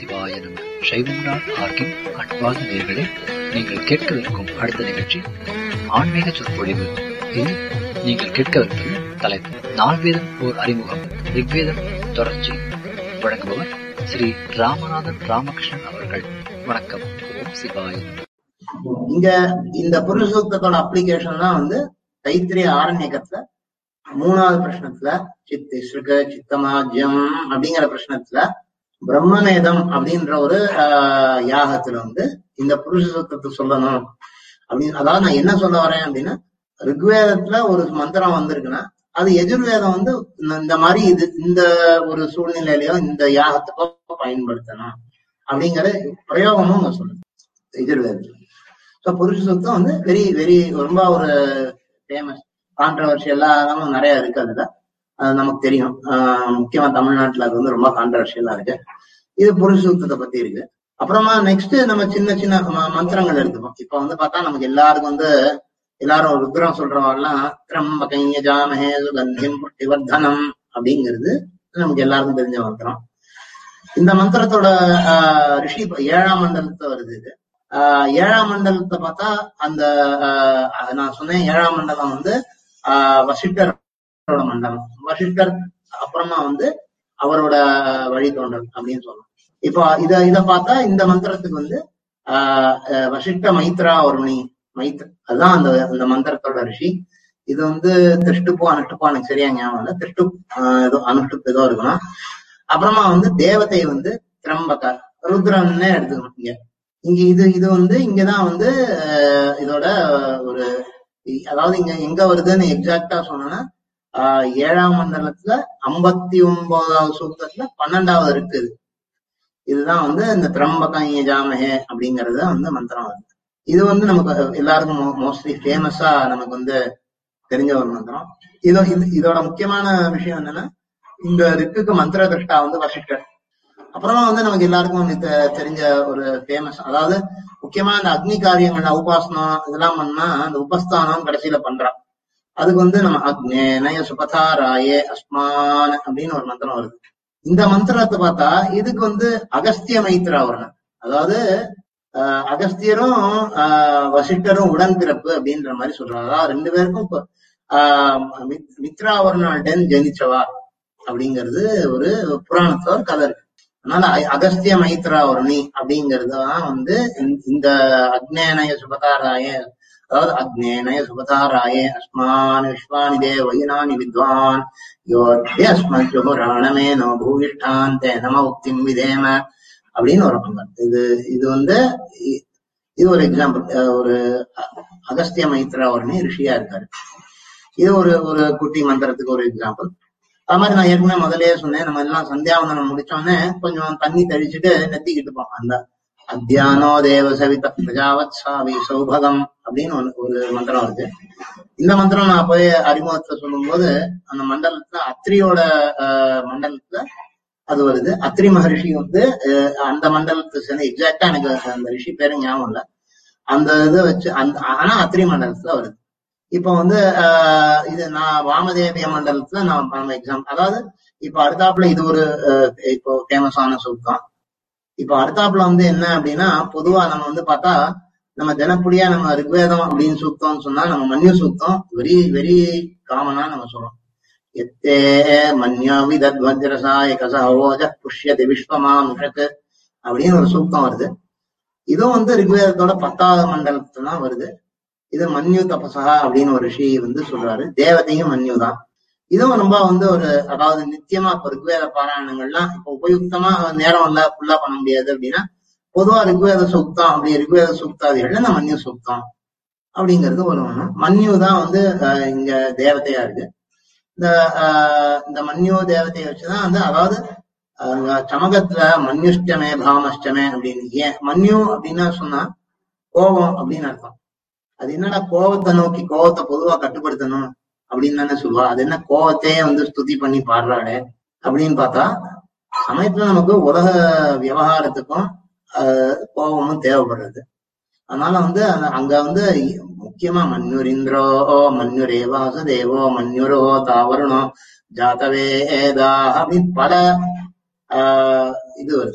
சிவாய நம சைவம்னா ஆர்கின் அன்பார்ந்த நேர்களே நீங்கள் கேட்கவிருக்கும் அடுத்த நிகழ்ச்சி ஆன்மீக சொற்பொழிவு இதில் நீங்கள் கேட்கவிருப்பது தலைப்பு நால்வேதம் ஓர் அறிமுகம் ரிக்வேதம் தொடர்ச்சி வழங்குபவர் ஸ்ரீ ராமநாதன் ராமகிருஷ்ணன் அவர்கள் வணக்கம் ஓம் சிவாய நம இங்க இந்த புருஷ சூக்தத்தோட அப்ளிகேஷன் தான் வந்து தைத்திரிய ஆரண்யகத்துல மூணாவது பிரश्னத்துல சித்தி ஸ்ருக சித்தமாஜ்யம் அப்படிங்கிற பிரश्னத்துல பிரம்மநேதம் அப்படின்ற ஒரு ஆஹ், யாகத்துல வந்து இந்த புருஷ சூக்தத்தை சொல்லணும் அப்படின்னு அதாவது நான் என்ன சொல்ல வரேன் அப்படின்னா ரிக்வேதத்துல ஒரு மந்திரம் வந்திருக்குன்னா அது எஜுர்வேதம் வந்து இந்த- இந்த மாதிரி இது இந்த ஒரு சூழ்நிலையிலயோ இந்த யாகத்துக்கோ பயன்படுத்தணும் அப்படிங்கிற பிரயோகமும் அங்க சொல்லுது எஜுர்வேதத்துல ஸோ புருஷ சுத்தம் வந்து வெரி வெரி ரொம்ப ஒரு ஃபேமஸ் கான்ட்ரவர்சி எல்லாம் நிறைய இருக்கு அதுல அது நமக்கு தெரியும் ஆஹ் முக்கியமா தமிழ்நாட்டுல அது வந்து ரொம்ப கான்ட்ரவர்ஷியலா இருக்கு இது புருஷ சுத்தத்தை பத்தி இருக்கு அப்புறமா நெக்ஸ்ட் நம்ம சின்ன சின்ன ம- மந்திரங்கள் எடுத்துப்போம் இப்ப வந்து பார்த்தா நமக்கு எல்லாருக்கும் வந்து எல்லாரும் ருத்ரம் சொல்றவாள்லாம் திரம்பகைய ஜாமஹே சுகந்தியம் புட்டிவர்தனம் அப்படிங்கிறது நமக்கு எல்லாருக்கும் தெரிஞ்ச மந்திரம் இந்த மந்திரத்தோட ஆஹ், ரிஷி இப்ப ஏழாம் மண்டலத்துல வருது இது ஆஹ் ஏழாம் மண்டலத்தை பார்த்தா அந்த ஆஹ் அது நான் சொன்னேன் ஏழாம் மண்டலம் வந்து ஆஹ் வசிஷ்டரோட மண்டலம் வசிஷ்டர் அப்புறமா வந்து அவரோட வழித்தோன்றல் அப்படின்னு சொல்லலாம் இப்போ இத இத பார்த்தா இந்த மந்திரத்துக்கு வந்து ஆஹ் அஹ் வசிஷ்ட மைத்ரா வருணி மைத்ர அதுதான் அந்த அந்த மந்திரத்தோட ரிஷி இது வந்து திருஷ்டுப்போ அனுஷ்டுப்போ எனக்கு சரியா ஞாபகம் இல்லை திருஷ்டு ஆஹ் ஏதோ அனுஷ்டுப் ஏதோ இருக்கணும் அப்புறமா வந்து தேவதை வந்து திரம்பகர் ருத்ரன்னே எடுத்துக்கணும் இங்க இங்க இது இது வந்து இங்கதான் வந்து அஹ், இதோட ஒரு இ- அதாவது இங்க எங்க வருதுன்னு எக்ஸாக்டா சொன்னோம்னா ஆஹ், ஏழாம் மண்டலத்துல ஐம்பத்தி ஒன்பதாவது சூத்திரத்துல பன்னெண்டாவது இருக்குது இதுதான் வந்து இந்த திரம்பகம் ஜாமஹே அப்படிங்கறது வந்து மந்திரம் வருது இது வந்து நமக்கு எல்லாருக்கும் மோஸ்ட்லி ஃபேமஸா நமக்கு வந்து தெரிஞ்ச ஒரு மந்திரம் இதோ இது இதோட முக்கியமான விஷயம் என்னன்னா இந்த ரிக்குக்கு மந்திர திருஷ்டா வந்து வசிஷ்டர் அப்புறமா வந்து நமக்கு எல்லாருக்கும் வந்து தெ- தெரிஞ்ச ஒரு ஃபேமஸ் அதாவது முக்கியமா இந்த அக்னி காரியங்கள் உபாசனம் இதெல்லாம் பண்ணா அந்த உபஸ்தானம் கடைசியில பண்றான் அதுக்கு வந்து நம்ம அக்னே நய சுபதாராயே அஸ்மான் அப்படின்னு ஒரு மந்திரம் வருது இந்த மந்திரத்தை பார்த்தா இதுக்கு வந்து அகஸ்திய மைத்ரா வரணும் அதாவது ஆஹ், அகஸ்தியரும் ஆஹ், வசிஷ்டரும் உடன்பிறப்பு அப்படின்ற மாதிரி சொல்றாங்க அதாவது ரெண்டு பேருக்கும் இப்ப, ஆஹ், மித்- மித்ராவர்ணன் ஜனிச்சவா அப்படிங்கிறது ஒரு புராணத்துல ஒரு கதை இருக்கு அதனால அ- அகஸ்திய மைத்ரா வருணி அப்படிங்கிறது தான் வந்து இந்த- இந்த அக்னேனய சுபதாராய அதாவது அக்னேனய சுபதாராய அஸ்மான் விஸ்வானி தேவயினானி வித்வான் யோர்பி அஸ்மத்யுராணமே நோ பூவிஷ்டான் தே நம உக்திம் விதேம அப்படின்னு ஒரு பங்கம் இது இது வந்து இ- இது ஒரு எக்ஸாம்பிள் ஒரு அ- அகஸ்திய மைத்ரா வருணி ரிஷியா இருக்காரு இது ஒரு ஒரு குட்டி மந்திரத்துக்கு ஒரு எக்ஸாம்பிள் அது மாதிரி நான் ஏற்கனவே முதல்லயே சொன்னேன் நம்ம எல்லாம் சந்தியாவந்தனம் முடிச்சோடனே கொஞ்சம் தண்ணி தெளிச்சுட்டு நெத்திக்கிட்டு போம் அந்த அத்தியானோ தேவ சவித பிரஜாவத் சாவி சௌபகம் அப்படின்னு ஒண்ணு ஒரு மந்திரம் இருக்கு இந்த மந்திரம் நான் போய் அறிமுகத்துல சொல்லும்போது அந்த மண்டலத்துல அத்ரியோட ஆஹ், மண்டலத்துல அது வருது அத்ரி மகரிஷி வந்து ஆஹ், அந்த மண்டலத்தை சேர்ந்து எக்ஸாக்டா எனக்கு அந்த ரிஷி பேரு ஞாபகம் இல்ல அந்த இதை வச்சு அந்த ஆனா அத்ரி மண்டலத்துல வருது இப்போ வந்து ஆஹ், இது நான் வாமதேவிய மண்டலத்துல நான் நம்ம எக்ஸாம் அதாவது இப்போ அடுத்தாப்புல இது ஒரு ஆஹ், இப்போ ஃபேமஸான சூக்தம் இப்போ அடுத்தாப்புல வந்து என்ன அப்படின்னா பொதுவா நம்ம வந்து பார்த்தா நம்ம தினப்படியா நம்ம ரிக்வேதம் அப்படின்னு சூக்தம்னு சொன்னா நம்ம மன்யு சூக்தம் வெரி வெரி காமனா நம்ம சொல்றோம் எத்தே மன்யோ விதத் வஜ்ரசாய கசவோஜ புஷ்யதி விஸ்வமானுஷக் அப்படின்னு ஒரு சூக்தம் வருது இதுவும் வந்து ரிக்வேதத்தோட பத்தாவது மண்டலத்துல தான் வருது இது மன்யு தபசா அப்படின்னு ஒரு ரிஷி வந்து சொல்றாரு தேவதையும் மன்யு தான் இதுவும் ரொம்ப வந்து ஒரு அதாவது நித்தியமா இப்ப ரிக்வேத பாராயணங்கள்லாம் இப்ப உபயுக்தமா நேரம் இல்ல ஃபுல்லா பண்ண முடியாது அப்படின்னா பொதுவா ரிக்வேத சூக்தம் அப்படி ரிக்வேத சூக்தாதிகள்ல இந்த மன்யு சூக்தம் அப்படிங்கிறது ஒரு ஒண்ணு மன்யு தான் வந்து அஹ், இங்க தேவதையா இருக்கு இந்த ஆஹ், இந்த மன்யு தேவதையை வச்சுதான் வந்து அதாவது அங்க சமகத்துல மன்யுஷ்டமே பாமஷ்டமே அப்படின்னு ஏன் மன்யு அப்படின்னா சொன்னா கோபம் அப்படின்னு அர்த்தம் அது என்னடா கோவத்தை நோக்கி கோவத்தை பொதுவா கட்டுப்படுத்தணும் அப்படின்னு தானே சொல்லுவா அது என்ன கோவத்தையே வந்து ஸ்துதி பண்ணி பாடுறாளே அப்படின்னு பார்த்தா சமயத்துல நமக்கு உலக விவகாரத்துக்கும் ஆஹ் கோபமும் தேவைப்படுறது அதனால வந்து அந்த- அங்க வந்து முக்கியமா மன்யுரிந்திரோ மன்யுரே வாசுதேவோ மன்யுரோ தாவருணோ ஜாதவேதா அப்படின்னு பல ஆஹ் இது வருது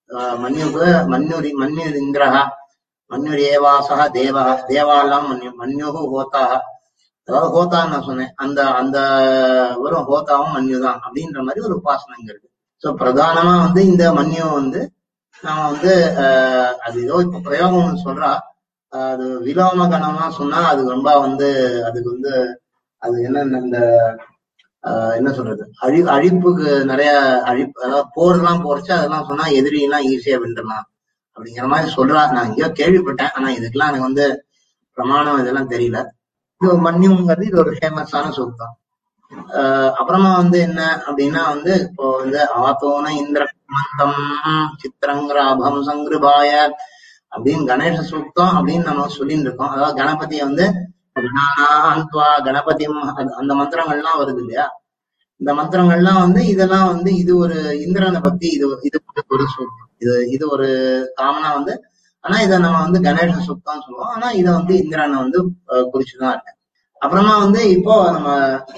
ஆஹ் மன்யுக்கு மன்யுரி மன்யுர் இந்திரஹா மன்யுர் ஏவாசக தேவா தேவாலாம் மன்யு மன்யுகு ஹோதாக அதாவது ஹோதான்னு நான் சொன்னேன் அந்த அந்த வெறும் ஹோதாவும் மன்யு தான் அப்படின்ற மாதிரி ஒரு உபாசனை இங்க இருக்கு சோ பிரதானமா வந்து இந்த மன்யு வந்து நாம வந்து ஆஹ் அது ஏதோ இப்ப பிரயோகம் ஒண்ணு சொல்றா ஆஹ் அது விலோம கணமா சொன்னா அது ரொம்ப வந்து அதுக்கு வந்து அது என்ன இந்த ஆஹ் என்ன சொல்றது அழி அழிப்புக்கு நிறைய அழிப்பு அதாவது போர் எல்லாம் போறச்சு அதெல்லாம் சொன்னா எதிரி எல்லாம் ஈஸியா வென்றலாம் அப்படிங்கிற மாதிரி சொல்றா நான் எங்கேயோ கேள்விப்பட்டேன் ஆனா இதுக்கெல்லாம் எனக்கு வந்து பிரமாணம் இதெல்லாம் தெரியல இது மன்னியுங்கிறது இது ஒரு ஃபேமஸான சூக்தம் ஆஹ் அப்புறமா வந்து என்ன அப்படின்னா வந்து இப்போ வந்து ஆத்தோன இந்திர மந்தம் சித்திரங்கிராபம் சங்கிருபாய அப்படின்னு கணேச சூக்தம் அப்படின்னு நம்ம சொல்லிட்டு இருக்கோம் அதாவது கணபதியை வந்து கணாந்த்வா கணபதி அந்த மந்திரங்கள்லாம் வருது இல்லையா இந்த மந்திரங்கள்லாம் வந்து இதெல்லாம் வந்து இது ஒரு இந்திரனை பத்தி இது இது ஒரு சூக்தம் இது இது ஒரு காமனா வந்து ஆனா இதை நம்ம வந்து கணேச சூக்தம் சொல்லுவோம் ஆனா இதை வந்து இந்திரனை வந்து அஹ், குறிச்சுதான் இருக்கு அப்புறமா வந்து இப்போ நம்ம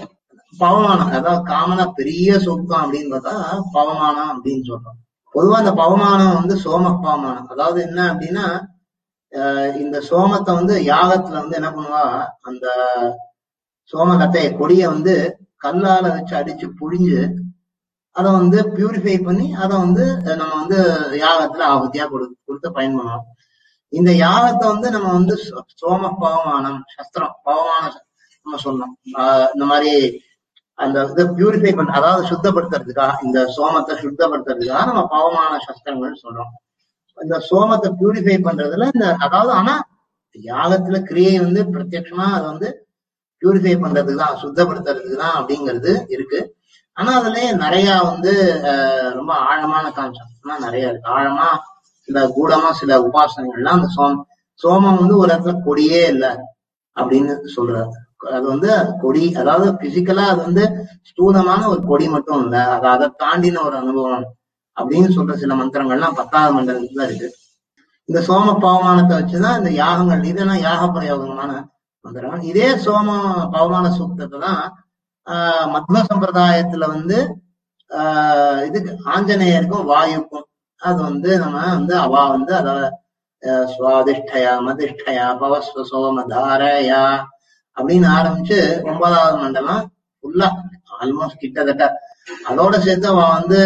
பவமானம் அதாவது காமனா பெரிய சூக்தம் அப்படின்னு பார்த்தா பவமானம் அப்படின்னு சொல்றோம் பொதுவா இந்த பவமானம் வந்து சோம பவமானம் அதாவது என்ன அப்படின்னா அஹ் இந்த சோமத்தை வந்து யாகத்துல வந்து என்ன பண்ணுவா அந்த சோமகத்தைய கொடிய வந்து கல்லால வச்சு அடிச்சு புழிஞ்சு அதை வந்து பியூரிஃபை பண்ணி அதை வந்து நம்ம வந்து யாகத்துல ஆகுதியா கொடு கொடுத்து பயன் பண்ணுவோம் இந்த யாகத்தை வந்து நம்ம வந்து சோ- சோம பவமானம் சஸ்திரம் பவமான ச- நம்ம சொன்னோம் ஆஹ் இந்த மாதிரி அந்த இதை பியூரிஃபை பண்ண அதாவது சுத்தப்படுத்துறதுக்காக இந்த சோமத்தை சுத்தப்படுத்துறதுக்காக நம்ம பவமான சஸ்திரங்கள் சொல்றோம் இந்த சோமத்தை பியூரிஃபை பண்றதுல இந்த அதாவது ஆனா யாகத்துல கிரியை வந்து பிரத்யட்சமா அதை வந்து பியூரிஃபை பண்றதுக்கு தான் சுத்தப்படுத்துறதுக்கு தான் அப்படிங்கிறது இருக்கு ஆனா அதுலயே நிறைய வந்து அஹ், ரொம்ப ஆழமான கான்செப்ட்லாம் நிறைய இருக்கு ஆழமா இந்த கூடமா சில உபாசனைகள்லாம் அந்த சோம் சோமம் வந்து ஒரு இடத்துல கொடியே இல்லை அப்படின்னு சொல்றாரு அது வந்து கொடி அதாவது பிசிக்கலா அது வந்து ஸ்தூலமான ஒரு கொடி மட்டும் இல்ல அது அதை தாண்டின ஒரு அனுபவம் அப்படின்னு சொல்ற சில மந்திரங்கள்லாம் பத்தாவது மந்திரத்துல இருக்கு இந்த சோம பவமானத்தை வச்சுதான் இந்த யாகங்கள் இதெல்லாம் யாக பிரயோகமான மந்திரங்கள் இதே சோம பவமான சூக்தத்தை தான் ஆஹ் மத்வ சம்பிரதாயத்துல வந்து ஆஹ் இதுக்கு ஆஞ்சநேயருக்கும் வாயுக்கும் அது வந்து நம்ம வந்து அவா வந்து அத அஹ் சுவாதிஷ்டயா மதிஷ்டயா பவஸ்வ சோம தாரயா அப்படின்னு ஆரம்பிச்சு ஒன்பதாவது மண்டலம் ஃபுல்லா ஆல்மோஸ்ட் கிட்டத்தட்ட அதோட சேர்த்து அவன் வந்து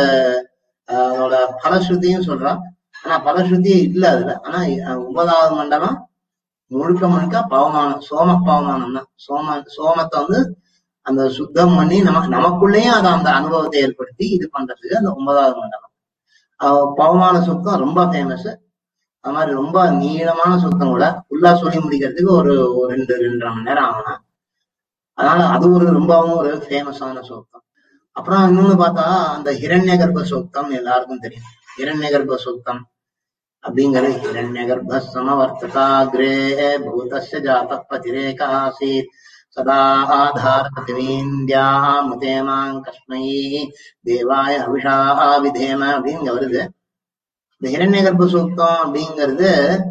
ஆஹ் அதோட பலஸ்ருதியும் சொல்றான் ஆனா பலஸ்ருதியே இல்ல அதுல ஆனா அஹ் ஒன்பதாவது மண்டலம் முழுக்க முழுக்க பவமானம் சோம பவமானம் தான் சோம சோமத்தை வந்து அந்த சுத்தம் பண்ணி நம்ம நமக்குள்ளேயும் அதை அந்த அனுபவத்தை ஏற்படுத்தி இது பண்றதுக்கு அந்த ஒன்பதாவது மண்டலம் ஆஹ் பவமான சுத்தம் ரொம்ப ஃபேமஸ் அது மாதிரி ரொம்ப நீளமான சுத்தம் கூட ஃபுல்லா சொல்லி முடிக்கிறதுக்கு ஒரு ஒரு ரெண்டு ரெண்டரை மணி நேரம் ஆகணும் அதனால அது ஒரு ரொம்பவும் ஒரு ஃபேமஸான சூக்தம் அப்புறம் இன்னொன்னு பார்த்தா அந்த ஹிரண்ய கர்ப்ப சூக்தம் எல்லாருக்கும் தெரியும் ஹிரண்ய கர்ப்ப சூக்தம் அப்படிங்கிறது ஹிரண்ய கர்ப்ப சமவர்த்தகாகிரே பூதஸ்ய ஜாத பதிரேக ஆசீத் சதா ஆதார பிருத்திவீந்தியாமுதேமாங் கஸ்மை தேவாய அபிஷா விதேம அப்படின்னு வருது இந்த ஹிரண்ய கர்ப்ப சூக்தம் அப்படிங்கிறது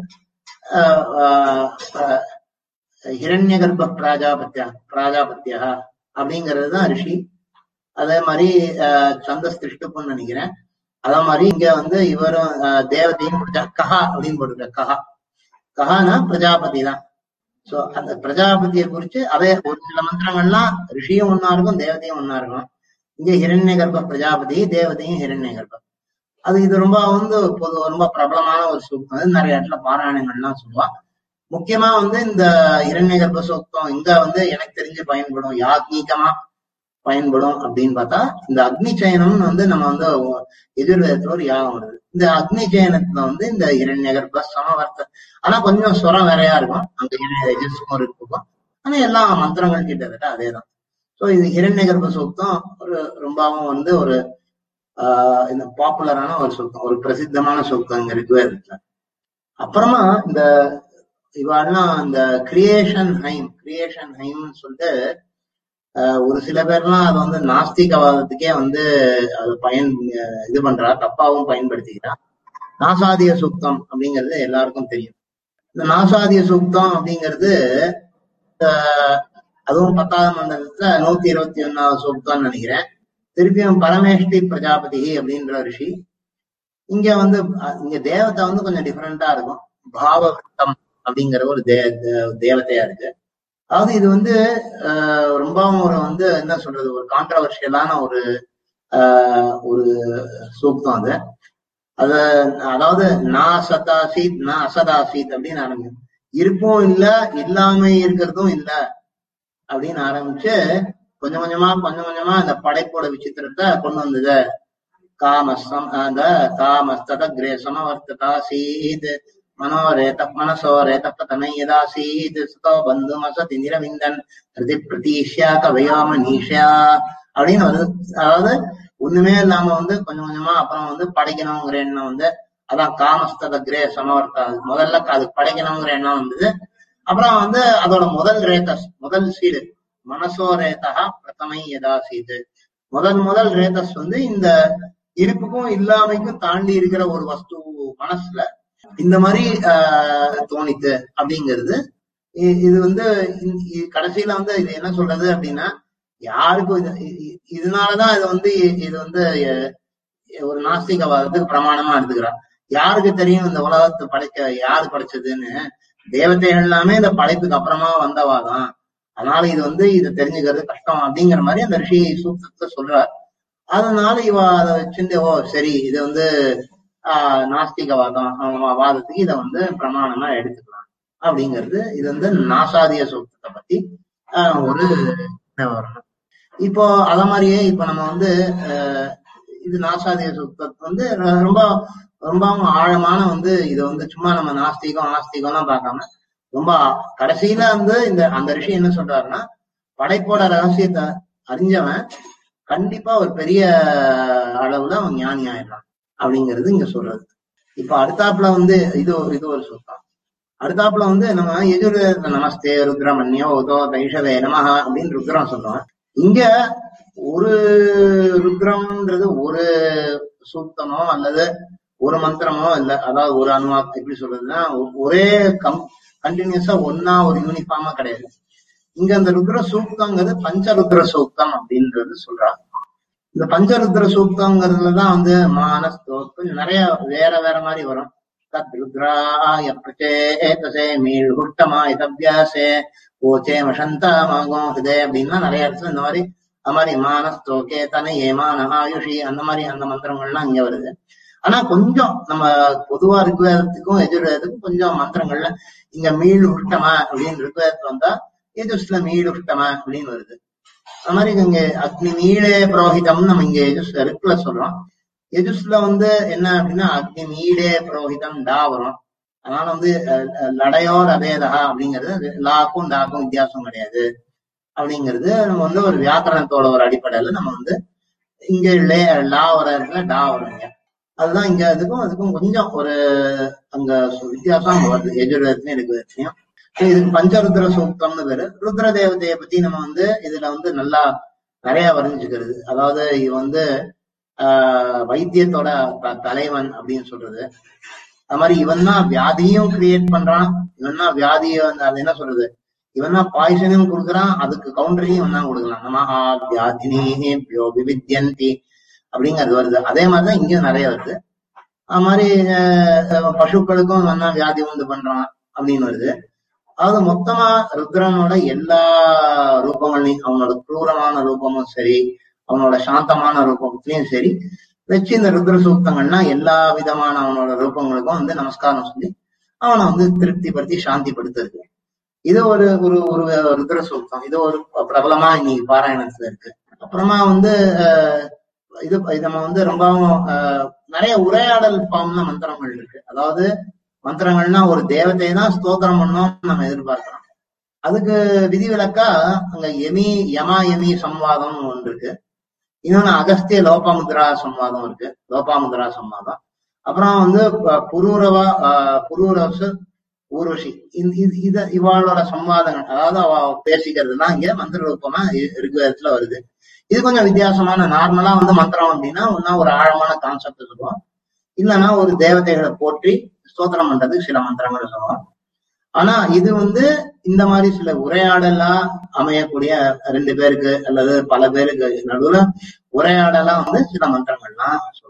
ஆஹ் ஆஹ் ஆஹ் ஹிரண்ய கர்ப்ப பிராஜாபத்தியா பிராஜாபத்தியா அப்படிங்கிறது தான் ரிஷி அதே மாதிரி ஆஹ் சந்தஸ் திருஷ்டுப்புன்னு நினைக்கிறேன் அதே மாதிரி இங்க வந்து இவரும் ஆஹ் தேவதையும் பிரஜா கஹா அப்படின்னு போட்டிருக்க கஹா கஹானா பிரஜாபதி தான் சோ அந்த பிரஜாபதியை குறிச்சு அதே ஒரு சில மந்திரங்கள்லாம் ரிஷியும் ஒன்னா இருக்கும் தேவதையும் ஒன்னா இருக்கும் இங்க ஹிரண்ய கர்ப்ப பிரஜாபதி தேவதையும் ஹிரண்ய கர்ப்பம் அது இது ரொம்ப வந்து பொது ரொம்ப பிரபலமான ஒரு சூக்தம் இது நிறைய இடத்துல பாராயணங்கள்லாம் சொல்லுவா முக்கியமா வந்து இந்த இரண்ய கர்ப்ப சூக்தம் இங்க வந்து எனக்கு தெரிஞ்சு பயன்படும் யாத்மீகமா பயன்படும் அப்படின்னு பார்த்தா இந்த அக்னி சயனம்னு வந்து நம்ம வந்து எதிர்வேதத்துல ஒரு யாகம் வருது இந்த அக்னி சயனத்துல வந்து இந்த இரண்ய கர்ப்ப சமவர்த்த ஆனா கொஞ்சம் சுரம் வேறையா இருக்கும் அங்க எஜஸ்க்கும் இருக்கும் ஆனா எல்லா மந்திரங்கள் கிட்டத்தட்ட அதேதான் சோ இது ஹிரண்ய கர்ப்ப சூக்தம் ஒரு ரொம்பவும் வந்து ஒரு ஆஹ் இந்த பாப்புலரான ஒரு சூக்தம் ஒரு பிரசித்தமான சூக்தம் இங்க ரிக்வேதத்துல அப்புறமா இந்த இவாள்லாம் இந்த கிரியேஷன் ஹைம் கிரியேஷன் ஹைம்னு சொல்லிட்டு ஆஹ் ஒரு சில பேர்லாம் அது வந்து நாஸ்திகவாதத்துக்கே வந்து அது பயன் இது பண்றா தப்பாவும் பயன்படுத்திக்கிறா நாசாதிய சூக்தம் அப்படிங்கிறது எல்லாருக்கும் தெரியும் இந்த நாசாதிய சூக்தம் அப்படிங்கிறது ஆஹ் அதுவும் பத்தாவது மண்டலத்துல நூத்தி இருபத்தி ஒன்னாவது சூக்தம்னு நினைக்கிறேன் திருப்பியும் பரமேஷ்டி பிரஜாபதி அப்படின்ற ரிஷி இங்க வந்து அஹ், இங்க தேவதை வந்து கொஞ்சம் டிஃபரெண்டா இருக்கும் பாவவிருத்தம் அப்படிங்கிற ஒரு தே தே- தேவதையா இருக்கு அதாவது இது வந்து ஆஹ், ரொம்பவும் ஒரு வந்து என்ன சொல்றது ஒரு கான்ட்ரவர்ஷியலான ஒரு ஆஹ், ஒரு சூக்தம் அது அது அதாவது நான் சதாசீத் நான் அசதாசீத் அப்படின்னு ஆரம்பிக்கும் இருப்பும் இல்ல இல்லாம இருக்கிறதும் இல்ல அப்படின்னு ஆரம்பிச்சு கொஞ்சம் கொஞ்சமா கொஞ்சம் கொஞ்சமா அந்த படைப்போட விசித்திரத்தை கொண்டு வந்தது காமஸ்தம் அந்த காமஸ்ததக்ரே சமவர்த்ததாசீத் மனோரேத மனசோரேத பிரதமையதாசீத் சுதோ பந்து மசதி நிரவிந்தன் ஹிருதி பிரதீஷ்யா கவயோ மனீஷா அப்படின்னு வருது அதாவது ஒண்ணுமே இல்லாம வந்து கொஞ்சம் கொஞ்சமா அப்புறம் வந்து படைக்கணுங்கிற எண்ணம் வந்து அதான் காமஸ்ததக்ரே சமவர்த்தா முதல்ல அது படைக்கணுங்கிற எண்ணம் வந்தது அப்புறம் வந்து அதோட முதல் ரேதஸ் முதல் சீடு மனசோ ரேதா பிரதமை யதாசீது முதல் முதல் ரேதஸ் வந்து இந்த இருப்புக்கும் இல்லாமைக்கும் தாண்டி இருக்கிற ஒரு வஸ்து மனசுல இந்த மாதிரி ஆஹ், தோணித்து அப்படிங்கிறது இ- இது வந்து இந்த- இ- கடைசியில வந்து இது என்ன சொல்றது அப்படின்னா யாருக்கும் இது இ- இ- இதனாலதான் இது வந்து இ- இது வந்து அஹ், ஒரு நாஸ்திகவாதத்துக்கு பிரமாணமா எடுத்துக்கிறான் யாருக்கு தெரியும் இந்த உலகத்தை படைக்க யாரு படைச்சதுன்னு தேவதைகள் எல்லாமே இந்த படைப்புக்கு அப்புறமா வந்தவாதான் அதனால இது வந்து இது தெரிஞ்சுக்கிறது கஷ்டம் அப்படிங்கிற மாதிரி அந்த ரிஷி சூத்திரத்தை சொல்றார் அதனால இவ அதை வச்சிருந்து ஓ சரி இது வந்து ஆஹ் நாஸ்திகவாதம் அவங்க வாதத்துக்கு இதை வந்து பிரமாணமா எடுத்துக்கலாம் அப்படிங்கிறது இது வந்து நாசாதிய சூத்திரத்தை பத்தி ஆஹ் ஒரு விவரணம் இப்போ அத மாதிரியே இப்ப நம்ம வந்து ஆஹ் இது நாசாதிய சூத்திரத்தை வந்து ர- ரொம்ப ரொம்பவும் ஆழமான வந்து இதை வந்து சும்மா நம்ம நாஸ்திகம் ஆஸ்திகம்லாம் பார்க்காம ரொம்ப கடைசியில வந்து இந்த அந்த ரிஷி என்ன சொல்றாருன்னா படைப்போட ரகசியத்தை அறிஞ்சவன் கண்டிப்பா ஒரு பெரிய அளவுல அவன் ஞானி ஆயிடலாம் அப்படிங்கிறது இங்க சொல்றது இப்ப அடுத்தாப்புல வந்து இது ஒரு- இது ஒரு சூத்திரம் அடுத்தாப்புல வந்து நம்ம எதிர் நமஸ்தே ருத்ரமன்யோ உதோ தைஷவே நமஹ அப்படின்னு ருத்ரம் சொல்றோம் இங்க ஒரு ருத்ரம்ன்றது ஒரு சூக்தமோ அல்லது ஒரு மந்திரமோ இல்ல அதாவது ஒரு அணுவா எப்படி சொல்றதுன்னா ஒ- ஒரே கம் கண்டினியூஸா ஒன்னா ஒரு யூனிஃபார்மா கிடையாது இங்க அந்த ருத்ர சூக்தங்கிறது பஞ்சருத்ர சூக்தம் அப்படின்றது சொல்றாங்க இந்த பஞ்சருத்ர சூக்தங்கிறதுலதான் வந்து மானஸ்தோத்து நிறைய வேற வேற மாதிரி வரும் தத் ருத்ராய பிரச்சேதசே மீள் ஹுட்டமாய் தவ்யாசே ஓச்சே மசந்தாமாகும் ஹிதே அப்படின்னா நிறைய இடத்துல இந்த மாதிரி அது மாதிரி மானஸ்தோகே தன ஏமான ஆயுஷி அந்த மாதிரி அந்த மந்திரங்கள்லாம் இங்க வருது ஆனா கொஞ்சம் நம்ம பொதுவா ரிக்வேதத்துக்கும் எதிர்வேதத்துக்கும் கொஞ்சம் மந்திரங்கள்ல இங்க மீள் உஷ்டம அப்படின்னு ரிக்வேதத்துல வந்தா எஜுஸ்ல மீள் உஷ்டம அப்படின்னு வருது அது மாதிரி இங்க அக்னி மீளே புரோஹிதம் நம்ம இங்க எஜுஸ் ரிக்ல சொல்றோம் எஜுஸ்ல வந்து என்ன அப்படின்னா அக்னி மீடே புரோஹிதம் டா வரும் அதனால வந்து அஹ், அஹ், லடையோர் அதேதா அப்படிங்கிறது லாக்கும் டாக்கும் வித்தியாசம் கிடையாது அப்படிங்கிறது நம்ம வந்து ஒரு வியாக்கரணத்தோட ஒரு அடிப்படையில நம்ம வந்து இங்க லே லா வர இடத்துல டா வருங்க அதுதான் இங்க அதுக்கும் அதுக்கும் கொஞ்சம் ஒரு அங்க வித்தியாசம் அங்க வருது எஜுர்வேதத்தையும் ரிக்வேதத்தையும் இதுக்கு பஞ்சருத்ர சூக்தம்னு பேரு ருத்ர தேவதையை பத்தி நம்ம வந்து இதுல வந்து நல்லா நிறைய வர்ணிச்சுக்கிறது அதாவது இது வந்து ஆஹ் வைத்தியத்தோட த- தலைவன் அப்படின்னு சொல்றது அது மாதிரி இவன் தான் வியாதியும் கிரியேட் பண்றான் இவன் தான் வியாதிய வந்து அது என்ன சொல்றது இவன் தான் பாய்சனையும் கொடுக்குறான் அதுக்கு கவுண்டரையும் இவன் தான் கொடுக்கலாம் நம்ம ஆ வியாதினேபியோ விவித்யந்தி அப்படிங்கிறது வருது அதே மாதிரிதான் இங்கேயும் நிறைய வருது அது மாதிரி அஹ், அஹ், பசுக்களுக்கும் இவன் தான் வியாதி உண்டு பண்றான் அப்படின்னு வருது அதாவது மொத்தமா ருத்ரனோட எல்லா ரூபங்களையும் அவனோட क्रूரமான ரூபமும் சரி அவனோட சாந்தமான ரூபத்திலையும் சரி வச்சு இந்த ருத்ர சூக்தங்கள்னா எல்லா விதமான அவனோட ரூபங்களுக்கும் வந்து நமஸ்காரம் சொல்லி அவனை வந்து திருப்திப்படுத்தி சாந்திப்படுத்துறது இது ஒரு ஒரு ஒரு ருத்ர சூக்தம் இது ஒரு பிரபலமா இன்னைக்கு பாராயணத்துல இருக்கு அப்புறமா வந்து அஹ், இது இது நம்ம வந்து ரொம்பவும் அஹ், நிறைய உரையாடல் ஃபார்ம்ல மந்திரங்கள் இருக்கு அதாவது மந்திரங்கள்னா ஒரு தேவதையை தான் ஸ்தோத்திரம் பண்ணோம்னு நம்ம எதிர்பார்க்கிறோம் அதுக்கு விதிவிலக்கா அங்க எமி யமா எமி சம்வாதம் ஒன்று இருக்கு இன்னொன்னு அகஸ்திய லோபாமுத்ரா சம்வாதம் இருக்கு லோபாமுத்ரா சம்வாதம் அப்புறம் வந்து ப- புரூரவா ஆஹ் புரூரவசு ஊர்வசி இந்த- இது- இத இவாளோட சம்வாதங்கள் அதாவது அவ பேசிக்கிறதுலாம் இங்க மந்திர ரூபமா இ- ரிக்வேதத்துல வருது இது கொஞ்சம் வித்தியாசமான நார்மலா வந்து மந்திரம் அப்படின்னா ஒன்னா ஒரு ஆழமான கான்செப்ட் சொல்லுவோம் இல்லைன்னா ஒரு தேவதைகளை போற்றி ஸ்தோத்திரம் பண்றதுக்கு சில மந்திரங்களை சொல்லுவோம் ஆனா இது வந்து இந்த மாதிரி சில உரையாடலா அமையக்கூடிய ரெண்டு பேருக்கு அல்லது பல பேருக்கு நடுவுல உரையாடலா வந்து சில மந்திரங்கள்லாம் சொல்லுவோம்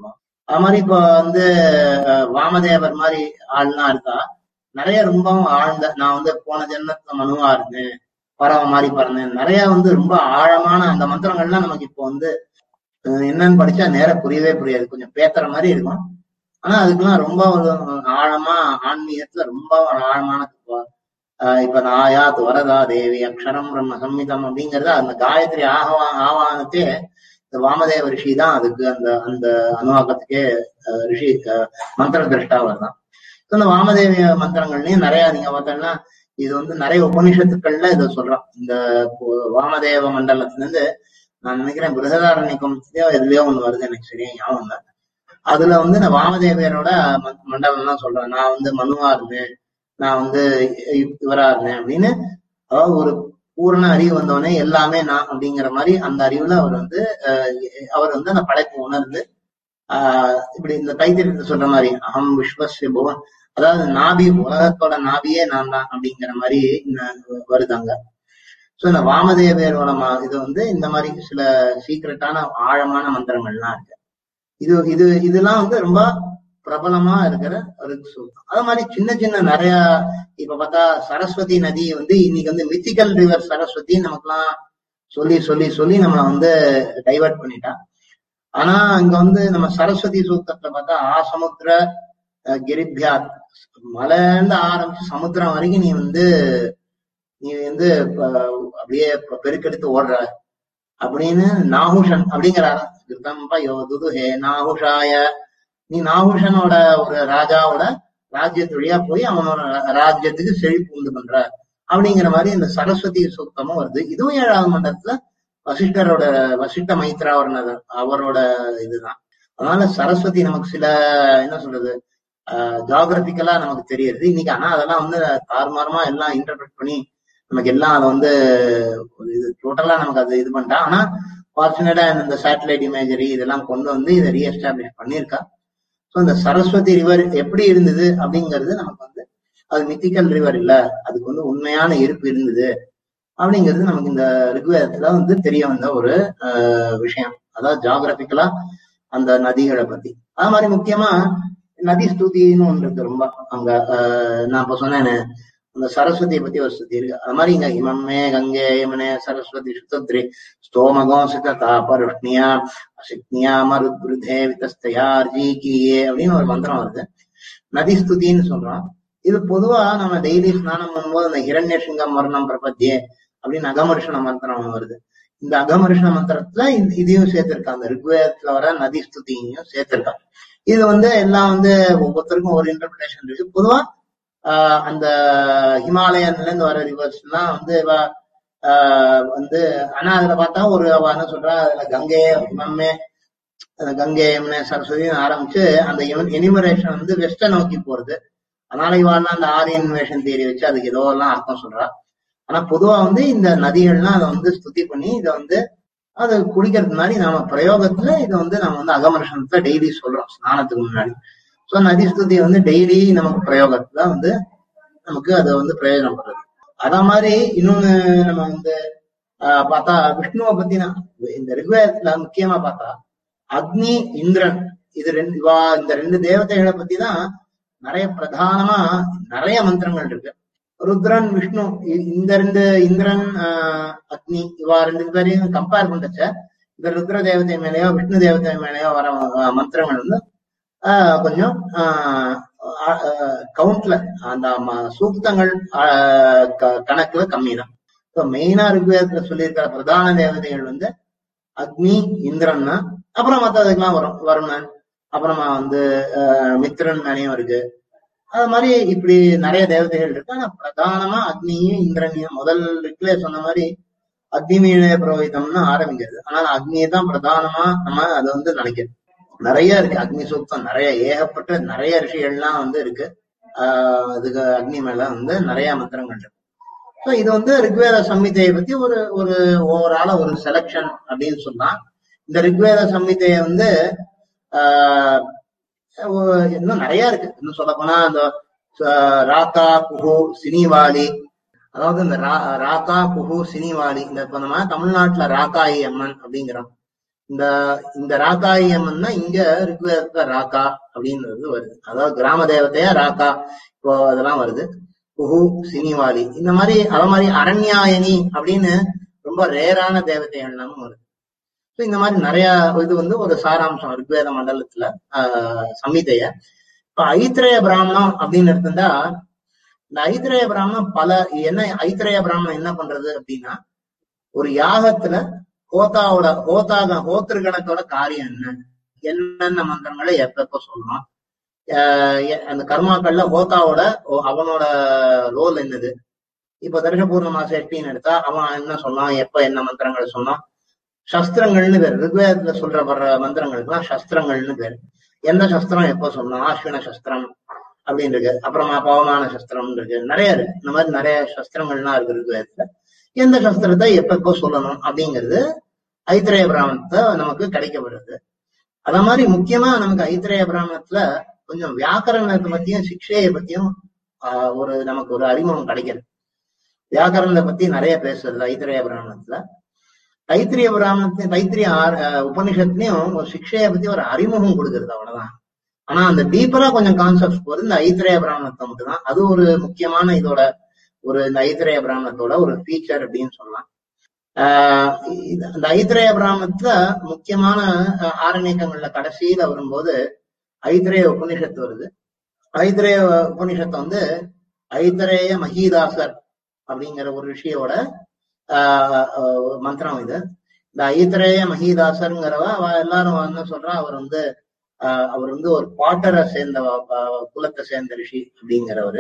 அது மாதிரி இப்போ வந்து அஹ், வாமதேவர் மாதிரி ஆள்லாம் இருக்கா நிறைய ரொம்பவும் ஆழ்ந்த நான் வந்து போன ஜென்மத்துல மனுவா இருந்தேன் பறவை மாதிரி பறந்தேன் நிறைய வந்து ரொம்ப ஆழமான அந்த மந்திரங்கள்லாம் நமக்கு இப்போ வந்து அஹ், என்னன்னு படிச்சா நேரா புரியவே புரியாது கொஞ்சம் பேத்துற மாதிரி இருக்கும் ஆனா அதுக்கெல்லாம் ரொம்ப ஒரு ஆழமா ஆன்மீகத்துல ரொம்ப ஒரு ஆழமான தத்துவம். ஆஹ் இப்ப நாயாத் வரதா தேவி அக்ஷரம் பிரம்ம சம்மிதம் அப்படிங்கறது அந்த காயத்ரி ஆகவா ஆவானத்தே இந்த வாமதேவ ரிஷி தான் அதுக்கு அந்த அந்த அனுவாக்கத்துக்கே அஹ், ரிஷி அஹ், மந்திர திருஷ்டாவர் தான் So, இந்த வாமதேவி மந்திரங்கள்லயும் நிறைய நீங்க பார்த்தோம்னா இது வந்து நிறைய உபனிஷத்துக்கள்ல இதை சொல்றோம் இந்த பு- வாமதேவ மண்டலத்துல இருந்து நான் நினைக்கிறேன் பிருகதாரண்யக்கம் எதுலயோ ஒண்ணு வருது எனக்கு சரியா ஞாபகம் இல்லை அதுல வந்து நான் வாமதேவியரோட ம- மண்டலம் தான் சொல்றேன் நான் வந்து மனுவா இருந்தேன் நான் வந்து இ- இவரா இருந்தேன் அப்படின்னு அதாவது ஒரு பூரண அறிவு வந்தவொடனே எல்லாமே நான் அப்படிங்கிற மாதிரி அந்த அறிவுல அவர் வந்து அஹ், அவர் வந்து அந்த படைப்பு உணர்ந்து ஆஹ் இப்படி இந்த தைத்திரியத்தை சொல்ற மாதிரி அகம் விஸ்வஸ்ய புவன் அதாவது நாபி உலகத்தோட நாபியே நான் தான் அப்படிங்கிற மாதிரி இந்த வருதாங்க சோ இந்த வாமதேவியரோட ம- இது வந்து இந்த மாதிரி சில சீக்கிரட்டான ஆழமான மந்திரங்கள்லாம் இருக்கு இது இது இதெல்லாம் வந்து ரொம்ப பிரபலமா இருக்கிற ஒரு சூத்திரம் அது மாதிரி சின்ன சின்ன நிறைய இப்ப பார்த்தா சரஸ்வதி நதி வந்து இன்னைக்கு வந்து மித்திக்கல் ரிவர் சரஸ்வதி நமக்குலாம் சொல்லி சொல்லி சொல்லி நம்ம வந்து டைவர்ட் பண்ணிட்டா ஆனா இங்க வந்து நம்ம சரஸ்வதி சூத்திரத்துல பார்த்தா ஆ சமுத்திர அஹ், கிரிபியாத் மலையில ஆரம்பிச்சு சமுத்திரம் வரைக்கும் நீ வந்து நீ வந்து ப- அப்படியே பெ- பெருக்கெடுத்து ஓடுற அப்படின்னு நாகுஷன் அப்படிங்கிறாரு கிருதம்பா யோதுது ஹே நாகுஷாய நீ நாகுஷனோட ஒரு ராஜாவோட ராஜ்யத்து வழியா போய் அவனோட ராஜ்யத்துக்கு செழிப்பு உண்டு பண்ற அப்படிங்கிற மாதிரி இந்த சரஸ்வதி சூக்தமும் வருது இதுவும் ஏழாவது மண்டலத்துல வசிஷ்டரோட வசிஷ்ட மைத்ராவர்ணர் அவரோட இதுதான் அதனால சரஸ்வதி நமக்கு சில என்ன சொல்றது ஜாகிரபிக்கலா நமக்கு தெரியுது இன்னைக்கு ஆனா அதெல்லாம் வந்து தாறுமாறமா எல்லாம் இன்டர்பிரட் பண்ணி நமக்கு எல்லாம் அதை வந்து ஒரு இது டோட்டலா நமக்கு அது இது பண்ணிட்டா ஆனா ஃபார்ச்சுனேட்டா இந்த சேட்டலைட் இமேஜரி இதெல்லாம் கொண்டு வந்து இதை ரீஎஸ்டாப்ளிஷ் பண்ணியிருக்கா ஸோ இந்த சரஸ்வதி ரிவர் எப்படி இருந்தது அப்படிங்கிறது நமக்கு வந்து அது மித்திக்கல் ரிவர் இல்ல அதுக்கு வந்து உண்மையான இருப்பு இருந்தது அப்படிங்கிறது நமக்கு இந்த ரிக்வேதத்துல வந்து தெரிய வந்த ஒரு ஆஹ், விஷயம் அதாவது ஜாகிரபிக்கலா அந்த நதிகளை பத்தி அது மாதிரி முக்கியமா நதி ஸ்துதின்னு ஒன்று இருக்கு ரொம்ப அங்க ஆஹ், நான் இப்ப சொன்னேனே அந்த சரஸ்வதியை பத்தி ஒரு ஸ்துதி இருக்கு அது மாதிரி இங்க இமம்மே கங்கே யமுனே சரஸ்வதி சுத்தத்ரி ஸ்தோமகம் சித தாபருஷ்ணியா அசிக்னியா மருத்ருதே விதஸ்தயா அர்ஜீகியே அப்படின்னு ஒரு மந்திரம் வருது நதி ஸ்துதின்னு சொல்றோம் இது பொதுவா நம்ம டெய்லி ஸ்நானம் பண்ணும்போது அந்த ஹிரண்ய சிங்கம் வர்ணம் பிரபத்தியே அப்படின்னு அகமர்ஷண மந்திரம் ஒண்ணு வருது இந்த அகமர்ஷண மந்திரத்துல இந்த இதையும் சேர்த்திருக்காங்க அந்த ரிக்வேதத்துல வர நதி ஸ்துதியையும் சேர்த்திருக்காங்க இது வந்து எல்லாம் வந்து ஒவ்வொருத்தருக்கும் ஒரு இன்டர்பிரேஷன் இருக்கு பொதுவா ஆஹ் அந்த ஹிமாலயன்ல இருந்து வர ரிவர்ஸ் எல்லாம் வந்து இவ, ஆஹ் வந்து ஆனா அதுல பார்த்தா ஒரு அவ என்ன சொல்றா அதுல கங்கை ஹிமம்மே அந்த கங்கை யமுனை சரஸ்வதினு ஆரம்பிச்சு அந்த எனிமரேஷன் வந்து வெஸ்ட நோக்கி போறது அதனால இவாள்லாம் அந்த ஆரியன் வேஷன் தியரி வச்சு அதுக்கு ஏதோ எல்லாம் அர்த்தம் சொல்றா ஆனா பொதுவா வந்து இந்த நதிகள்லாம் அதை வந்து ஸ்துதி பண்ணி இதை வந்து அது குடிக்கிறதுக்கு முன்னாடி நாம பிரயோகத்துல இதை வந்து நம்ம வந்து அகமர்ஷனத்துல டெய்லி சொல்றோம் ஸ்நானத்துக்கு முன்னாடி சோ நதி ஸ்துதி வந்து டெய்லி நமக்கு பிரயோகத்துல வந்து நமக்கு அது வந்து பிரயோஜனப்படுறது அத மாதிரி இன்னொன்னு நம்ம வந்து ஆஹ் பார்த்தா விஷ்ணுவை பத்தி நான் இந்த ரிக்வேதத்துல முக்கியமா பார்த்தா அக்னி இந்திரன் இது ரெண்டு இவா இந்த ரெண்டு தேவதைகளை பத்தி தான் நிறைய பிரதானமா நிறைய மந்திரங்கள் இருக்கு ருத்ரன் விஷ்ணு இ- இந்த ரெண்டு இந்திரன் ஆஹ் அக்னி இவா ரெண்டு பேரையும் கம்பேர் பண்றச்ச இந்த ருத்ர தேவதை மேலேயோ விஷ்ணு தேவதை மேலேயோ வர ஆஹ் மந்திரங்கள் வந்து ஆஹ் கொஞ்சம் கவுண்ட்ல அந்த ம- சூக்தங்கள் ஆஹ் க- கணக்குல கம்மி தான் ஸோ மெயினா ரிக்வேதத்துல சொல்லியிருக்கிற பிரதான தேவதைகள் வந்து அக்னி இந்திரன் தான் அப்புறம் மற்றதுக்கெல்லாம் வரும் வருணன் அப்புறமா வந்து ஆஹ் மித்திரன் மேலேயும் இருக்கு அது மாதிரி இப்படி நிறைய தேவதைகள் இருக்கு ஆனா பிரதானமா அக்னியும் இந்திரனையும் முதல் ரிக்லே சொன்ன மாதிரி அக்னிமீழ புரோகிதம்னு ஆரம்பிக்கிறது ஆனா அக்னியை தான் பிரதானமா நம்ம அதை வந்து நினைக்கிறது நிறைய இருக்கு அக்னி சூக்தம் நிறைய ஏகப்பட்ட நிறைய ரிஷிகள்லாம் வந்து இருக்கு ஆஹ் அதுக்கு அக்னி மேல வந்து நிறைய மந்திரங்கள் இருக்கு ஸோ இது வந்து ரிக்வேத சம்ஹிதையை பத்தி ஒரு ஒரு ஓவரால ஒரு செலக்ஷன் அப்படின்னு சொல்லலாம் இந்த ரிக்வேத சம்ஹிதையை வந்து ஆஹ் ஒ- இன்னும் நிறைய இருக்கு இன்னும் சொல்ல போனா அந்த ஆஹ் ராக்கா குஹு சினிவாலி அதாவது இந்த ரா- ராக்கா குஹு சினிவாலி இந்த இப்ப நம்ம தமிழ்நாட்டுல ராக்காயி அம்மன் அப்படிங்கிறோம் இந்த இந்த ராக்காயம்னா இங்க ரிக்வேதத்துல ராக்கா அப்படின்றது வருது அதாவது கிராம தேவதையா ராக்கா இப்போ அதெல்லாம் வருது குஹு சினிவாலி இந்த மாதிரி அத மாதிரி அரண்யாயனி அப்படின்னு ரொம்ப ரேரான தேவதைகள்லாம் வருது So இந்த மாதிரி நிறைய இது வந்து ஒரு சாராம்சம் ரிக்வேத மண்டலத்துல ஆஹ் சம்ஹிதைய இப்ப ஐத்திரேய பிராமணம் அப்படின்னு எடுத்துட்டா இந்த ஐத்திரேய பிராமணம் பல என்ன ஐத்திரேய பிராமணம் என்ன பண்றது அப்படின்னா ஒரு யாகத்துல ஹோதாவோட ஹோதாக ஹோத்திருகணத்தோட காரியம் என்ன என்னென்ன மந்திரங்களை எப்பப்ப சொல்லணும் ஆஹ் எ- அந்த கர்மாக்கள்ல ஹோதாவோட ஓ- அவனோட ரோல் என்னது இப்ப தர்ஷ பூர்ணமாச எட்டின்னு எடுத்தா அவன் என்ன சொன்னான் எப்ப என்ன மந்திரங்களை சொன்னான் சஸ்திரங்கள்னு பேர் ரிக்வேதத்துல சொல்ற வர்ற மந்திரங்களுக்குலாம் சஸ்திரங்கள்னு பேர் எந்த சஸ்திரம் எப்ப சொன்னோம் ஆஸ்வின சஸ்திரம் அப்படின்னு இருக்கு அப்புறமா பவமான சஸ்திரம் இருக்கு நிறைய இருக்கு இந்த மாதிரி நிறைய சஸ்திரங்கள்லாம் இருக்கு ரிக்வேதத்துல எந்த சஸ்திரத்தை எப்பப்போ சொல்லணும் அப்படிங்கிறது ஐத்திரேய பிராமணத்தை நமக்கு கிடைக்கப்படுறது அத மாதிரி முக்கியமா நமக்கு ஐத்திரேய பிராமணத்துல கொஞ்சம் வியாக்கரணத்தை பத்தியும் சிக்ஷையை பத்தியும் ஆஹ் ஒரு நமக்கு ஒரு அறிமுகம் கிடைக்கிறது வியாக்கரணத்தை பத்தி நிறைய பேசுறது ஐத்திரேய பிராமணத்துல தைத்திரிய பிராமணத்து தைத்திரிய ஆர்- அஹ் உபனிஷத்துலயும் ஒரு சிக்ஷையை பத்தி ஒரு அறிமுகம் கொடுக்கறது அவ்வளவுதான் ஆனா அந்த டீப்பரா கொஞ்சம் கான்செப்ட் போறது இந்த ஐத்திரேய பிராமணத்தை மட்டும்தான் அது ஒரு முக்கியமான இதோட ஒரு இந்த ஐத்திரேய பிராமணத்தோட ஒரு ஃபீச்சர் அப்படின்னு சொல்லலாம் ஆஹ் இது- இந்த ஐத்திரேய பிராமணத்துல முக்கியமான அஹ், ஆரண்யக்கங்கள்ல கடைசியில வரும்போது ஐத்திரேய உபனிஷத்து வருது ஐத்திரேய உபனிஷத்தை வந்து ஐத்திரேய மகீதாசர் அப்படிங்கிற ஒரு ரிஷியோட ஆஹ் ஆஹ் மந்திரம் இது இந்த ஐத்திரேய மகீதாசருங்கிறவ அவ எல்லாரும் என்ன சொல்றா அவர் வந்து ஆஹ் அவர் வந்து ஒரு பாட்டரை சேர்ந்த ஆஹ் குலத்தை சேர்ந்த ரிஷி அப்படிங்கிறவரு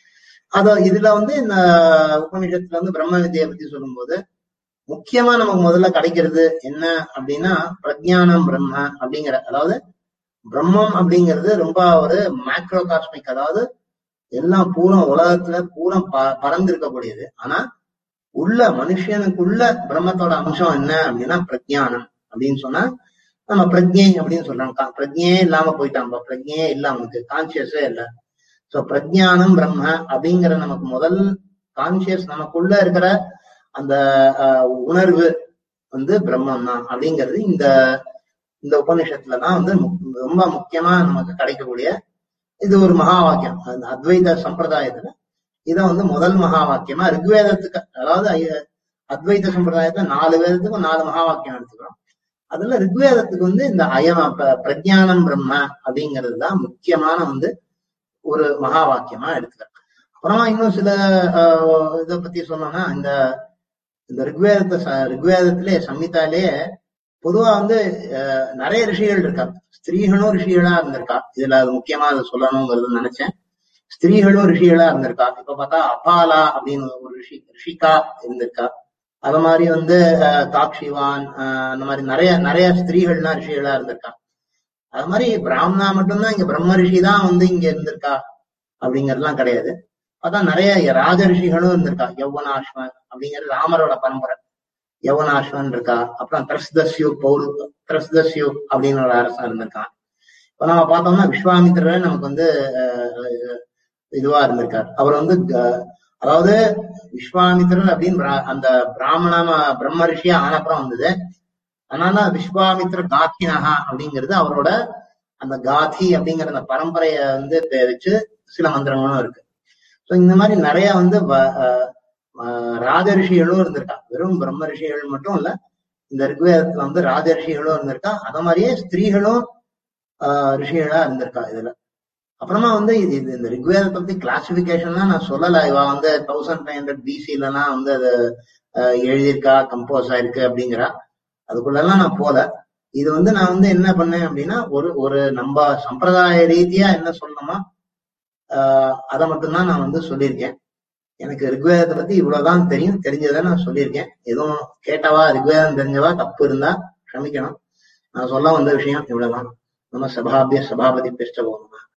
அத இதுல வந்து இந்த உபநிஷத்துல வந்து பிரம்ம வித்யை பத்தி சொல்லும்போது முக்கியமா நமக்கு முதல்ல கிடைக்கிறது என்ன அப்படின்னா பிரஜானம் பிரம்ம அப்படிங்கிற அதாவது பிரம்மம் அப்படிங்கிறது ரொம்ப ஒரு மேக்ரோ காஸ்மிக் அதாவது எல்லாம் பூரா உலகத்துல பூரா ப- பறந்து இருக்கக்கூடியது ஆனா உள்ள மனுஷனுக்குள்ள பிரம்மத்தோட அம்சம் என்ன அப்படின்னா பிரஜானம் அப்படின்னு சொன்னா நம்ம பிரஜை அப்படின்னு சொல்றோம் கா- பிரஜையே இல்லாம போயிட்டான் பிரஜையே இல்ல அவனுக்கு கான்சியஸே இல்ல சோ பிரஜானம் பிரம்ம அப்படிங்கிற நமக்கு முதல் கான்சியஸ் நமக்குள்ள இருக்கிற அந்த ஆஹ், உணர்வு வந்து பிரம்மம் தான் அப்படிங்கிறது இந்த இந்த உபநிஷத்துல தான் வந்து மு- ரொம்ப முக்கியமா நமக்கு கிடைக்கக்கூடிய இது ஒரு மகா வாக்கியம் அந்த அத்வைத சம்பிரதாயத்துல இத வந்து முதல் மகா வாக்கியமா ரிக்வேதத்துக்கு அதாவது ஐ- அத்வைத சம்பிரதாயத்துல நாலு வேதத்துக்கும் நாலு மகா வாக்கியம் எடுத்துக்கிறோம் அதுல ரிக்வேதத்துக்கு வந்து இந்த அயம் ப- பிரஜானம் பிரம்ம அப்படிங்கிறது தான் முக்கியமான வந்து ஒரு மகா வாக்கியமா எடுத்துக்கிறேன் அப்புறமா இன்னும் சில ஆஹ், இத பத்தி சொன்னோம்னா இந்த இந்த ரிக்வேதத்தை ச- ரிக்வேதத்திலே சம்ஹிதாலே பொதுவா வந்து அஹ், நிறைய ரிஷிகள் இருக்கா ஸ்திரீகளும் ரிஷிகளா இருந்திருக்கா இதுல அது முக்கியமா அதை சொல்லணுங்கிறது நினைச்சேன் ஸ்திரீகளும் ரிஷிகளா இருந்திருக்கா இப்ப பார்த்தா அபாலா அப்படின்னு ஒரு ரிஷி ரிஷிகா இருந்திருக்கா அது மாதிரி வந்து அஹ், காக்ஷிவான் அஹ், அந்த மாதிரி நிறைய நிறைய ஸ்திரீகள்லாம் ரிஷிகளா இருந்திருக்கா அது மாதிரி பிராமணா மட்டும்தான் இங்க பிரம்ம ரிஷி தான் வந்து இங்க இருந்திருக்கா அப்படிங்கறதுலாம் கிடையாது பார்த்தா நிறைய ராஜ ரிஷிகளும் இருந்திருக்கா யௌவனாஸ்வன் அப்படிங்கிறது ராமரோட பரம்பரை யவனாஸ்வன் இருக்கா அப்புறம் திரஸ்தஸ்யு பௌரு திரஸ்தஸ்யு அப்படின்னு ஒரு அரசன் இருந்திருக்கான் இப்ப நம்ம பார்த்தோம்னா விஸ்வாமித்திரர் நமக்கு வந்து அஹ், இதுவா இருந்திருக்கார் அவர் வந்து க- அதாவது விஸ்வாமித்திரர் அப்படின்னு பிரா- அந்த பிராமண பிரம்ம ரிஷியா ஆனப்புறம் வந்தது அதனால விஸ்வாமித்திர காத்தினஹா அப்படிங்கிறது அவரோட அந்த காதி அப்படிங்கிற அந்த பரம்பரைய வந்து பே- வச்சு சில மந்திரங்களும் இருக்கு சோ இந்த மாதிரி நிறைய வந்து வ- அஹ், ஆஹ் ராஜ ரிஷிகளும் இருந்திருக்கா வெறும் பிரம்ம ரிஷிகள் மட்டும் இல்ல இந்த ரிக்வேதத்துல வந்து ராஜ ரிஷிகளும் இருந்திருக்கா அத மாதிரியே ஸ்திரீகளும் ஆஹ் ரிஷிகளா இருந்திருக்கா இதுல அப்புறமா வந்து இது இது இந்த ரிக்வேதத்தை பத்தி கிளாசிபிகேஷன்லாம் நான் சொல்லல இவ வந்து தௌசண்ட் ஃபைவ் ஹண்ட்ரட் பிசிலலாம் வந்து அது ஆஹ் எழுதியிருக்கா கம்போஸ் ஆயிருக்கு அப்படிங்கிறா அதுக்குள்ளெல்லாம் நான் போல இது வந்து நான் வந்து என்ன பண்ணேன் அப்படின்னா ஒரு ஒரு நம்ம சம்பிரதாய ரீதியா என்ன சொல்லணுமோ ஆஹ் அதை மட்டும்தான் நான் வந்து சொல்லியிருக்கேன் எனக்கு ரிக்வேதத்தை பத்தி இவ்வளவுதான் தெரியும் தெரிஞ்சதை நான் சொல்லியிருக்கேன் எதுவும் கேட்டவா ரிக்வேதம் தெரிஞ்சவா தப்பு இருந்தா க்ஷமிக்கணும் நான் சொல்ல வந்த விஷயம் இவ்வளவுதான் நம்ம சபாபிய சபாபதி பிஷ்ட போகணும்